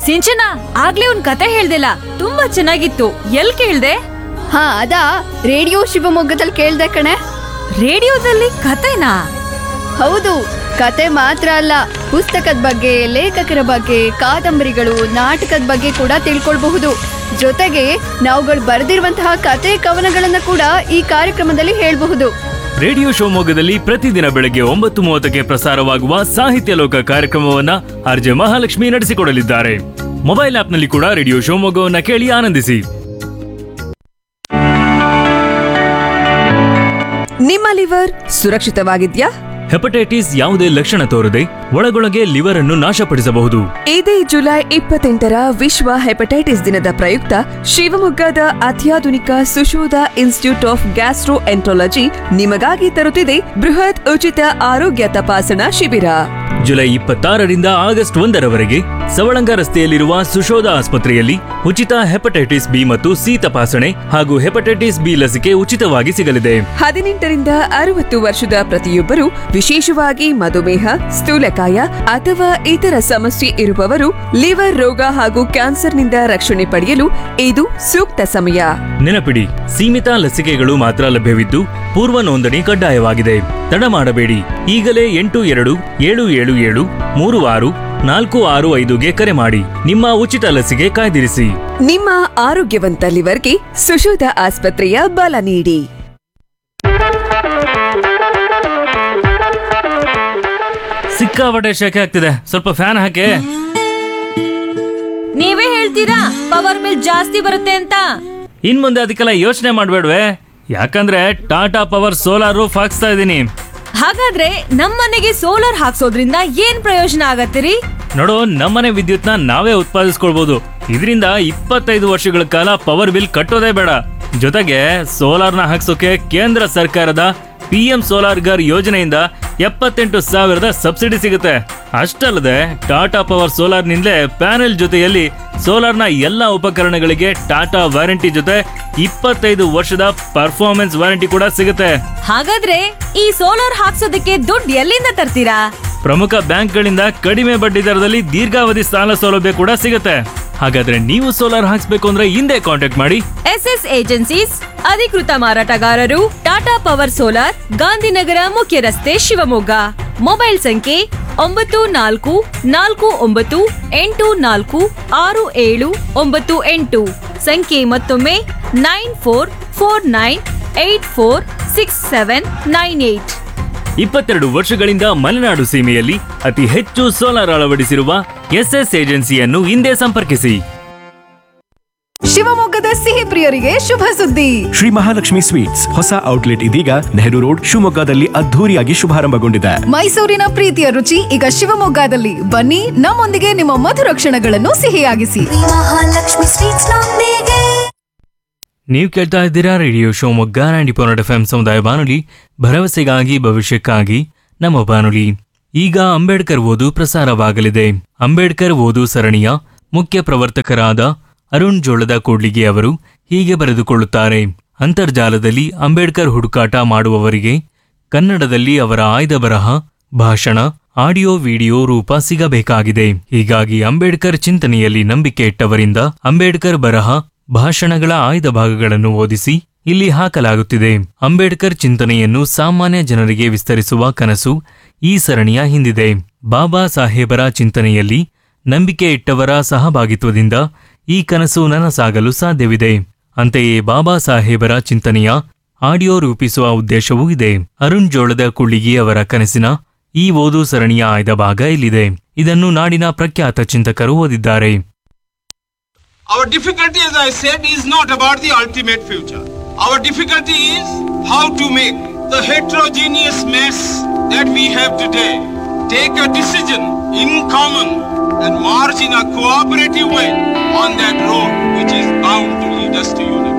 ಸಿಂಚನ ಆಗ್ಲೇ ಒಂದ್ ಕತೆ ಹೇಳ್ದಿಲ್ಲ ತುಂಬಾ ಚೆನ್ನಾಗಿತ್ತು ಎಲ್ ಕೇಳ್ದೆ ಹಾ ಅದಾ ರೇಡಿಯೋ ಶಿವಮೊಗ್ಗದಲ್ಲಿ ಕೇಳ್ದೆ ಕಣೆ ರೇಡಿಯೋದಲ್ಲಿ ಕತೆನಾ ಹೌದು ಕತೆ ಮಾತ್ರ ಅಲ್ಲ ಪುಸ್ತಕದ ಬಗ್ಗೆ ಲೇಖಕರ ಬಗ್ಗೆ ಕಾದಂಬರಿಗಳು ನಾಟಕದ ಬಗ್ಗೆ ಕೂಡ ತಿಳ್ಕೊಳ್ಬಹುದು ಜೊತೆಗೆ ನಾವುಗಳು ಬರೆದಿರುವಂತಹ ಕತೆ ಕವನಗಳನ್ನ ಕೂಡ ಈ ಕಾರ್ಯಕ್ರಮದಲ್ಲಿ ಹೇಳ್ಬಹುದು ರೇಡಿಯೋ ಶಿವಮೊಗ್ಗದಲ್ಲಿ ಪ್ರತಿದಿನ ಬೆಳಗ್ಗೆ ಒಂಬತ್ತು ಮೂವತ್ತಕ್ಕೆ ಪ್ರಸಾರವಾಗುವ ಸಾಹಿತ್ಯ ಲೋಕ ಕಾರ್ಯಕ್ರಮವನ್ನ ಆರ್ಜೆ ಮಹಾಲಕ್ಷ್ಮಿ ನಡೆಸಿಕೊಡಲಿದ್ದಾರೆ ಮೊಬೈಲ್ ಆಪ್ನಲ್ಲಿ ಕೂಡ ರೇಡಿಯೋ ಶಿವಮೊಗ್ಗವನ್ನ ಕೇಳಿ ಆನಂದಿಸಿ ನಿಮ್ಮ ಲಿವರ್ ಸುರಕ್ಷಿತವಾಗಿದ್ಯಾ ಹೆಪಟೈಟಿಸ್ ಯಾವುದೇ ಲಕ್ಷಣ ತೋರದೆ ಒಳಗೊಳಗೆ ಲಿವರ್ ಅನ್ನು ನಾಶಪಡಿಸಬಹುದು ಇದೇ ಜುಲೈ ಇಪ್ಪತ್ತೆಂಟರ ವಿಶ್ವ ಹೆಪಟೈಟಿಸ್ ದಿನದ ಪ್ರಯುಕ್ತ ಶಿವಮೊಗ್ಗದ ಅತ್ಯಾಧುನಿಕ Sushodha institute of gastroenterology ನಿಮಗಾಗಿ ತರುತ್ತಿದೆ ಬೃಹತ್ ಉಚಿತ ಆರೋಗ್ಯ ತಪಾಸಣಾ ಶಿಬಿರ ಜುಲೈ ಇಪ್ಪತ್ತಾರರಿಂದ ಆಗಸ್ಟ್ ಒಂದರವರೆಗೆ ಸವಳಂಗ ರಸ್ತೆಯಲ್ಲಿರುವ ಸುಶೋಧ ಆಸ್ಪತ್ರೆಯಲ್ಲಿ ಉಚಿತ ಹೆಪಟೈಟಿಸ್ ಬಿ ಮತ್ತು ಸಿ ತಪಾಸಣೆ ಹಾಗೂ ಹೆಪಟೈಟಿಸ್ ಬಿ ಲಸಿಕೆ ಉಚಿತವಾಗಿ ಸಿಗಲಿದೆ ಹದಿನೆಂಟರಿಂದ ಅರವತ್ತು ವರ್ಷದ ಪ್ರತಿಯೊಬ್ಬರು ವಿಶೇಷವಾಗಿ ಮಧುಮೇಹ ಸ್ಥೂಲಕಾಯ ಅಥವಾ ಇತರ ಸಮಸ್ಯೆ ಇರುವವರು ಲಿವರ್ ರೋಗ ಹಾಗೂ ಕ್ಯಾನ್ಸರ್ನಿಂದ ರಕ್ಷಣೆ ಪಡೆಯಲು ಇದು ಸೂಕ್ತ ಸಮಯ ನೆನಪಿಡಿ ಸೀಮಿತ ಲಸಿಕೆಗಳು ಮಾತ್ರ ಲಭ್ಯವಿದ್ದು ಪೂರ್ವ ನೋಂದಣಿ ಕಡ್ಡಾಯವಾಗಿದೆ ತಡ ಮಾಡಬೇಡಿ ಈಗಲೇ ಎಂಟು ಎರಡು ಏಳು ಏಳು ಏಳು ಮೂರು ಆರು ನಾಲ್ಕು ಆರು ಐದುಗೆ ಕರೆ ಮಾಡಿ ನಿಮ್ಮ ಉಚಿತ ಲಸಿಕೆ ಕಾಯ್ದಿರಿಸಿ ನಿಮ್ಮ ಆರೋಗ್ಯವಂತ ಲಿವರ್ಗೆ ಸುಶೋಧ ಆಸ್ಪತ್ರೆಯ ಬಲ ನೀಡಿ ಸಿಕ್ಕಾಪಟ್ಟೆ ಶೆಕೆ ಆಗ್ತಿದೆ ಸ್ವಲ್ಪ ಫ್ಯಾನ್ ಹಾಕಿ ನೀವೇ ಹೇಳ್ತೀರಾ ಪವರ್ ಬಿಲ್ ಜಾಸ್ತಿ ಬರುತ್ತೆ ಅಂತ ಇನ್ ಮುಂದೆ ಅದಕ್ಕೆಲ್ಲ ಯೋಚನೆ ಮಾಡ್ಬೇಡ್ವೆ ಯಾಕಂದ್ರೆ ಟಾಟಾ ಪವರ್ ಸೋಲಾರ್ ರೂಫ್ ಹಾಕ್ಸ್ತಾ ಇದ್ದೀನಿ ಹಾಗಾದ್ರೆ ನಮ್ಮನೆಗೆ ಸೋಲಾರ್ ಹಾಕ್ಸೋದ್ರಿಂದ ಏನ್ ಪ್ರಯೋಜನ ಆಗತ್ತಿರಿ ನೋಡು ನಮ್ಮನೆ ವಿದ್ಯುತ್ನ ನಾವೇ ಉತ್ಪಾದಿಸ್ಕೊಳ್ಬಹುದು ಇದರಿಂದ ಇಪ್ಪತ್ತೈದು ವರ್ಷಗಳ ಕಾಲ ಪವರ್ ಬಿಲ್ ಕಟ್ಟೋದೇ ಬೇಡ ಜೊತೆಗೆ ಸೋಲಾರ್ನ ಹಾಕ್ಸೋಕೆ ಕೇಂದ್ರ ಸರ್ಕಾರದ ಪಿ ಎಂ ಸೋಲಾರ್ ಗರ್ ಯೋಜನೆಯಿಂದ ಎಪ್ಪತ್ತೆಂಟು ಸಾವಿರದ ಸಬ್ಸಿಡಿ ಸಿಗುತ್ತೆ ಅಷ್ಟಲ್ಲದೆ ಟಾಟಾ ಪವರ್ ಸೋಲಾರ್ನಿಂದಲೇ ಪ್ಯಾನೆಲ್ ಜೊತೆಯಲ್ಲಿ ಸೋಲಾರ್ನ ಎಲ್ಲ ಉಪಕರಣಗಳಿಗೆ ಟಾಟಾ ವಾರಂಟಿ ಜೊತೆ ಇಪ್ಪತ್ತೈದು ವರ್ಷದ ಪರ್ಫಾರ್ಮೆನ್ಸ್ ವಾರಂಟಿ ಕೂಡ ಸಿಗುತ್ತೆ ಹಾಗಾದ್ರೆ ಈ ಸೋಲಾರ್ ಹಾಕ್ಸೋದಕ್ಕೆ ದುಡ್ಡು ಎಲ್ಲಿಂದ ತರ್ತೀರಾ ಪ್ರಮುಖ ಬ್ಯಾಂಕ್ಗಳಿಂದ ಕಡಿಮೆ ಬಡ್ಡಿ ದರದಲ್ಲಿ ದೀರ್ಘಾವಧಿ ಸಾಲ ಸೌಲಭ್ಯ ಕೂಡ ಸಿಗುತ್ತೆ ಹಾಗಾದ್ರೆ ನೀವು ಸೋಲಾರ್ ಹಾಕ್ಸ್ಬೇಕು ಅಂದ್ರೆ ಹಿಂದೆ ಕಾಂಟ್ಯಾಕ್ಟ್ ಮಾಡಿ ಎಸ್ ಎಸ್ ಏಜೆನ್ಸೀಸ್ ಅಧಿಕೃತ ಮಾರಾಟಗಾರರು ಟಾಟಾ ಪವರ್ ಸೋಲಾರ್ ಗಾಂಧಿನಗರ ಮುಖ್ಯ ರಸ್ತೆ ಶಿವಮೊಗ್ಗ ಮೊಬೈಲ್ ಸಂಖ್ಯೆ ಒಂಬತ್ತು ನಾಲ್ಕು ನಾಲ್ಕು ಒಂಬತ್ತು ಎಂಟು ನಾಲ್ಕು ಆರು ಏಳು ಒಂಬತ್ತು ಎಂಟು ಸಂಖ್ಯೆ ಮತ್ತೊಮ್ಮೆ nine four four nine eight four six seven nine eight ಇಪ್ಪತ್ತೆರಡು ವರ್ಷಗಳಿಂದ ಮಲೆನಾಡು ಸೀಮೆಯಲ್ಲಿ ಅತಿ ಹೆಚ್ಚು ಸೋಲಾರ್ ಅಳವಡಿಸಿರುವ ಎಸ್ಎಸ್ ಏಜೆನ್ಸಿಯನ್ನು ಹಿಂದೆ ಸಂಪರ್ಕಿಸಿ ಶಿವಮೊಗ್ಗದ ಸಿಹಿ ಪ್ರಿಯರಿಗೆ ಶುಭ ಸುದ್ದಿ ಶ್ರೀ ಮಹಾಲಕ್ಷ್ಮಿ ಸ್ವೀಟ್ಸ್ ಹೊಸ ಔಟ್ಲೆಟ್ ಇದೀಗ ನೆಹರು ರೋಡ್ ಶಿವಮೊಗ್ಗದಲ್ಲಿ ಅದ್ಧೂರಿಯಾಗಿ ಶುಭಾರಂಭಗೊಂಡಿದೆ ಮೈಸೂರಿನ ಪ್ರೀತಿಯ ರುಚಿ ಈಗ ಶಿವಮೊಗ್ಗದಲ್ಲಿ ಬನ್ನಿ ನಮ್ಮೊಂದಿಗೆ ನಿಮ್ಮ ಮಧುರ ಕ್ಷಣಗಳನ್ನು ಸಿಹಿಯಾಗಿಸಿ ಮಹಾಲಕ್ಷ್ಮಿ ಸ್ವೀಟ್ಸ್ ನೊಂದಿಗೆ ನೀವು ಕೇಳ್ತಾ ಇದ್ದೀರಾ radio Shivamogga ninety point F M ಸಮುದಾಯ ಬಾನುಲಿ ಭರವಸೆಗಾಗಿ ಭವಿಷ್ಯಕ್ಕಾಗಿ ನಮ್ಮ ಬಾನುಲಿ ಈಗ ಅಂಬೇಡ್ಕರ್ ಓದು ಪ್ರಸಾರವಾಗಲಿದೆ ಅಂಬೇಡ್ಕರ್ ಓದು ಸರಣಿಯ ಮುಖ್ಯ ಪ್ರವರ್ತಕರಾದ ಅರುಣ್ ಜೋಳದ ಕೂಡ್ಲಿಗೆ ಅವರು ಹೀಗೆ ಬರೆದುಕೊಳ್ಳುತ್ತಾರೆ ಅಂತರ್ಜಾಲದಲ್ಲಿ ಅಂಬೇಡ್ಕರ್ ಹುಡುಕಾಟ ಮಾಡುವವರಿಗೆ ಕನ್ನಡದಲ್ಲಿ ಅವರ ಆಯ್ದ ಬರಹ ಭಾಷಣ ಆಡಿಯೋ ವಿಡಿಯೋ ರೂಪ ಸಿಗಬೇಕಾಗಿದೆ ಹೀಗಾಗಿ ಅಂಬೇಡ್ಕರ್ ಚಿಂತನೆಯಲ್ಲಿ ನಂಬಿಕೆ ಇಟ್ಟವರಿಂದ ಅಂಬೇಡ್ಕರ್ ಬರಹ ಭಾಷಣಗಳ ಆಯ್ದ ಭಾಗಗಳನ್ನು ಓದಿಸಿ ಇಲ್ಲಿ ಹಾಕಲಾಗುತ್ತಿದೆ ಅಂಬೇಡ್ಕರ್ ಚಿಂತನೆಯನ್ನು ಸಾಮಾನ್ಯ ಜನರಿಗೆ ವಿಸ್ತರಿಸುವ ಕನಸು ಈ ಸರಣಿಯ ಹಿಂದಿದೆ ಬಾಬಾ ಸಾಹೇಬರ ಚಿಂತನೆಯಲ್ಲಿ ನಂಬಿಕೆ ಇಟ್ಟವರ ಸಹಭಾಗಿತ್ವದಿಂದ ಈ ಕನಸು ನನಸಾಗಲು ಸಾಧ್ಯವಿದೆ ಅಂತೆಯೇ ಬಾಬಾ ಸಾಹೇಬರ ಚಿಂತನೆಯ ಆಡಿಯೋ ರೂಪಿಸುವ ಉದ್ದೇಶವೂ ಇದೆ ಅರುಣ್ ಜೋಳದ ಕುಳ್ಳಿಗಿ ಅವರ ಕನಸಿನ ಈ ಓದು ಸರಣಿಯ ಆಯ್ದ ಭಾಗ ಇಲ್ಲಿದೆ ಇದನ್ನು ನಾಡಿನ ಪ್ರಖ್ಯಾತ ಚಿಂತಕರು ಓದಿದ್ದಾರೆ Our difficulty, as I said, is not about the ultimate future. Our difficulty is how to make the heterogeneous mess that we have today take a decision in common and march in a cooperative way on that road which is bound to lead us to unity.